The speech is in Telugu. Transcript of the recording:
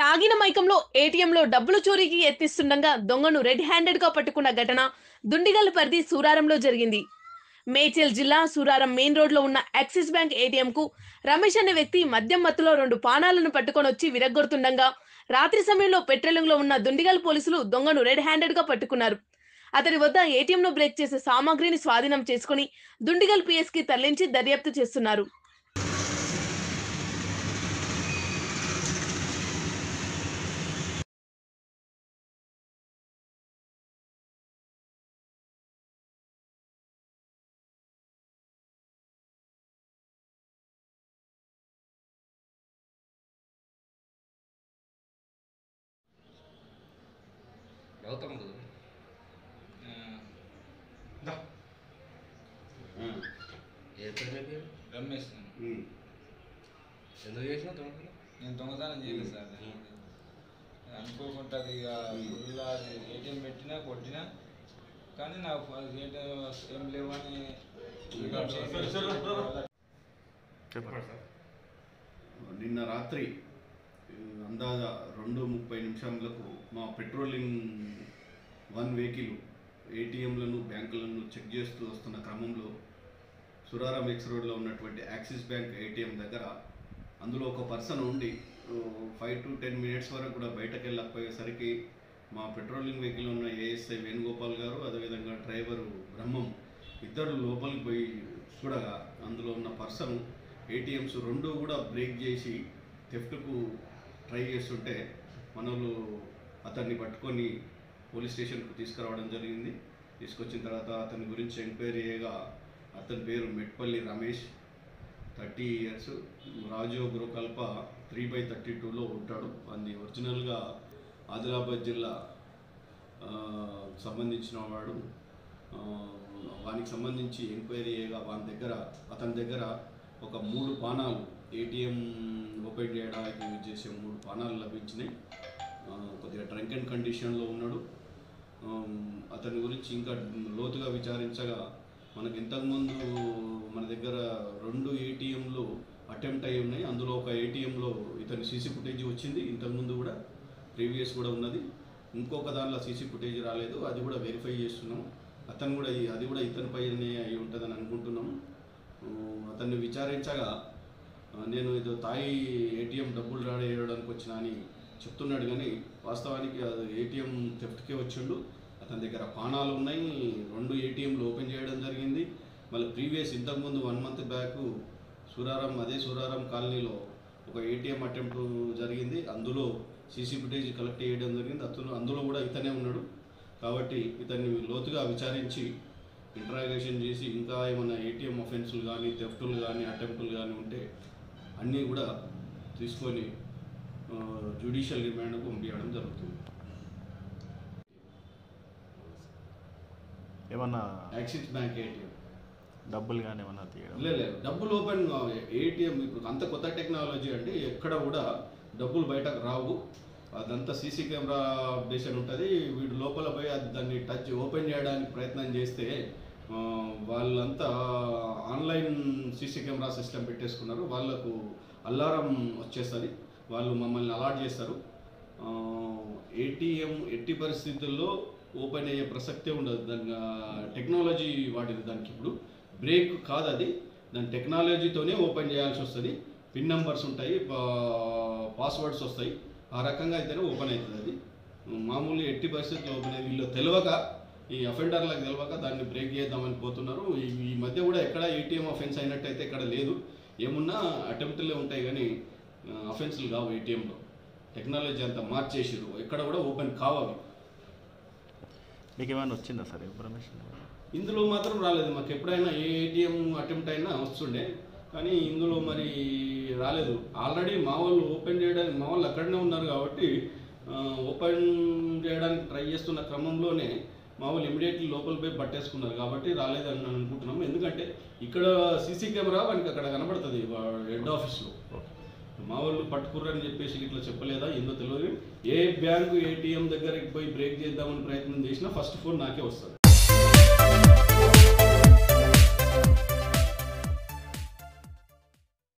తాగిన మైకంలో ఏటీఎంలో డబ్బులు చోరీకి ఎత్తిస్తుండగా దొంగను రెడ్ హ్యాండెడ్ గా పట్టుకున్న ఘటన దుండిగల్ పరిధి సూరారంలో జరిగింది మేడ్చల్ జిల్లా సూరారం మెయిన్ రోడ్ లో ఉన్న యాక్సిస్ బ్యాంక్ ఏటీఎం కు రమేష్ అనే వ్యక్తి మద్యం మత్తులో రెండు పానాలను పట్టుకొని వచ్చి విరగ్గొడుతుండగా రాత్రి సమయంలో పెట్రోలింగ్ లో ఉన్న దుండిగల్ పోలీసులు దొంగను రెడ్ హ్యాండెడ్ గా పట్టుకున్నారు అతని వద్ద ఏటీఎం ను బ్రేక్ చేసే సామాగ్రిని స్వాధీనం చేసుకుని దుండిగల్ పిఎస్ కి తరలించి దర్యాప్తు చేస్తున్నారు గౌతమ్ గురు ఏ పేరు నీ పేరు రమేష్ ఎందుకు చేసినావు దొంగతనం నేను దొంగతనం చేయలేదు సార్ అనుకోకుండా అది ఇక ఫుల్ అది ఏటీఎం పెట్టినా కొట్టినా కానీ నాకు అది ఏటీఎం ఏం లేవని నిన్న రాత్రి ఆ, అందాజ రెండు ముప్పై నిమిషాలకు మా పెట్రోలింగ్ వన్ వెహికల్ ఏటీఎంలను బ్యాంకులను చెక్ చేస్తూ వస్తున్న క్రమంలో సురారం ఎక్స్ రోడ్లో ఉన్నటువంటి యాక్సిస్ బ్యాంక్ ఏటీఎం దగ్గర అందులో ఒక పర్సన్ ఉండి ఫైవ్ టు టెన్ మినిట్స్ వరకు కూడా బయటకు వెళ్ళకపోయేసరికి మా పెట్రోలింగ్ వెహికల్ ఉన్న ఏఎస్ఐ వేణుగోపాల్ గారు అదేవిధంగా డ్రైవరు బ్రహ్మం ఇద్దరు లోపలికి పోయి చూడగా అందులో ఉన్న పర్సన్ ఏటీఎంస్ రెండు కూడా బ్రేక్ చేసి థెఫ్ట్కు ట్రై చేస్తుంటే మనోళ్ళు అతన్ని పట్టుకొని పోలీస్ స్టేషన్కు తీసుకురావడం జరిగింది తీసుకొచ్చిన తర్వాత అతని గురించి ఎంక్వైరీ చేయగా అతని పేరు Metpalli Ramesh thirty years Raju Gruhakalpa three by thirty టూలో ఉంటాడు అది ఒరిజినల్గా ఆదిలాబాద్ జిల్లా ఆ, సంబంధించిన వాడు ఆ, వానికి సంబంధించి ఎంక్వైరీ చేయగా వాని దగ్గర అతని దగ్గర ఒక మూడు పానాలు ఏటీఎం ఓపెన్ చేయడానికి యూజ్ చేసే మూడు పానాలు లభించినాయి ఆ, కొద్దిగా డ్రంక్ అండ్ కండిషన్లో ఉన్నాడు ఆమ్, అతని గురించి ఇంకా లోతుగా విచారించగా మనకి ఇంతకుముందు మన దగ్గర రెండు ఏటీఎంలు అటెంప్ట్ అయి ఉన్నాయి అందులో ఒక ఏటీఎంలో ఇతని సీసీ ఫుటేజ్ వచ్చింది ఇంతకుముందు కూడా ప్రీవియస్ కూడా ఉన్నది ఇంకొక దానిలో సీసీ ఫుటేజ్ రాలేదు అది కూడా వెరిఫై చేస్తున్నాం అతను కూడా ఈ- అది కూడా ఇతని పైనే అయి ఉంటుందని అనుకుంటున్నాము ఆ, అతన్ని విచారించగా ఆ, నేను ఏదో తాయి ఏటీఎం డబ్బులు రాడేయడానికి వచ్చిన అని చెప్తున్నాడు కానీ వాస్తవానికి అది ఏటీఎం థెఫ్ట్కే వచ్చిండు అతని దగ్గర పానాలు ఉన్నాయి రెండు ఏటీఎంలు ఓపెన్ చేయడం జరిగింది మళ్ళీ ప్రీవియస్ ఇంతకుముందు వన్ మంత్ బ్యాక్ సూరారం అదే సూరారం కాలనీలో ఒక ఏటీఎం అటెంప్ట్ జరిగింది అందులో సీసీ ఫుటేజ్ కలెక్ట్ చేయడం జరిగింది అతను అందులో కూడా ఇతనే ఉన్నాడు కాబట్టి ఇతన్ని లోతుగా విచారించి ఇంటరాగేషన్ చేసి ఇంకా ఏమైనా ఏటీఎం అఫెన్సులు కానీ థెఫ్టులు కానీ అటెంప్టులు కానీ ఉంటే అన్నీ కూడా తీసుకొని జ్యుడిషియల్ రిమాండ్కు పంపించడం జరుగుతుంది ఏమన్నా యాక్సిస్ బ్యాంక్ ఏటీఎం డబ్బులు కానీ ఏమన్నా తీయడం లేదు లేదు డబ్బులు ఓపెన్ ఏటీఎం ఇప్పుడు అంత కొత్త టెక్నాలజీ అంటే ఎక్కడ కూడా డబ్బులు బయటకు రావు అదంతా సీసీ కెమెరా అప్డేషన్ ఉంటుంది వీడు లోపల పోయి అది దాన్ని టచ్ ఓపెన్ చేయడానికి ప్రయత్నం చేస్తే ఆ, వాళ్ళంతా ఆన్లైన్ సీసీ కెమెరా సిస్టమ్ పెట్టేసుకున్నారు వాళ్ళకు అల్లారం వచ్చేస్తుంది వాళ్ళు మమ్మల్ని అలాట్ చేస్తారు ఏటీఎం ఎట్టి పరిస్థితుల్లో ఓపెన్ అయ్యే ప్రసక్తే ఉండదు దాని టెక్నాలజీ వాటిది దానికి ఇప్పుడు బ్రేక్ కాదు అది దాని టెక్నాలజీతోనే ఓపెన్ చేయాల్సి వస్తుంది పిన్ నెంబర్స్ ఉంటాయి పాస్వర్డ్స్ వస్తాయి ఆ రకంగా అయితేనే ఓపెన్ అవుతుంది అది మామూలు ఎట్టి పరిస్థితుల్లో ఓపెన్ అయ్యి వీళ్ళు తెలియక ఈ అఫెండర్లకు తెలియక దాన్ని బ్రేక్ చేద్దామని పోతున్నారు ఈ- ఈ మధ్య కూడా ఎక్కడ ఏటీఎం అఫెన్స్ అయినట్టయితే ఎక్కడ లేదు ఏమున్నా అటెంప్ట్లే ఉంటాయి కానీ అఫెన్స్లు కావు ఏటీఎంలో టెక్నాలజీ అంతా మార్చేసిరు ఎక్కడ కూడా ఓపెన్ కావు అవి మీకు ఏమైనా వచ్చిందా సార్ ఇన్ఫర్మేషన్ ఇందులో మాత్రం రాలేదు మాకు ఎప్పుడైనా ఏ ఏటీఎం అటెంప్ట్ అయినా వస్తుండే కానీ ఇందులో మరి రాలేదు ఆల్రెడీ మా వాళ్ళు ఓపెన్ చేయడానికి మా వాళ్ళు అక్కడనే ఉన్నారు కాబట్టి ఆ, ఓపెన్ చేయడానికి ట్రై చేస్తున్న క్రమంలోనే మా వాళ్ళు ఇమీడియట్లీ లోపల పోయి పట్టేసుకున్నారు కాబట్టి రాలేదని నేను అనుకుంటున్నాము ఎందుకంటే ఇక్కడ సీసీ కెమెరా వానికి అక్కడ కనబడుతుంది హెడ్ ఆఫీస్లో మా వాళ్ళు పట్టుకుర్రని చెప్పేసి ఇట్లా చెప్పలేదా ఏందో తెలియదు ఏ బ్యాంకు ఏటీఎం దగ్గరికి పోయి బ్రేక్ చేద్దామని ప్రయత్నం చేసినా ఫస్ట్ ఫోన్ నాకే వస్తుంది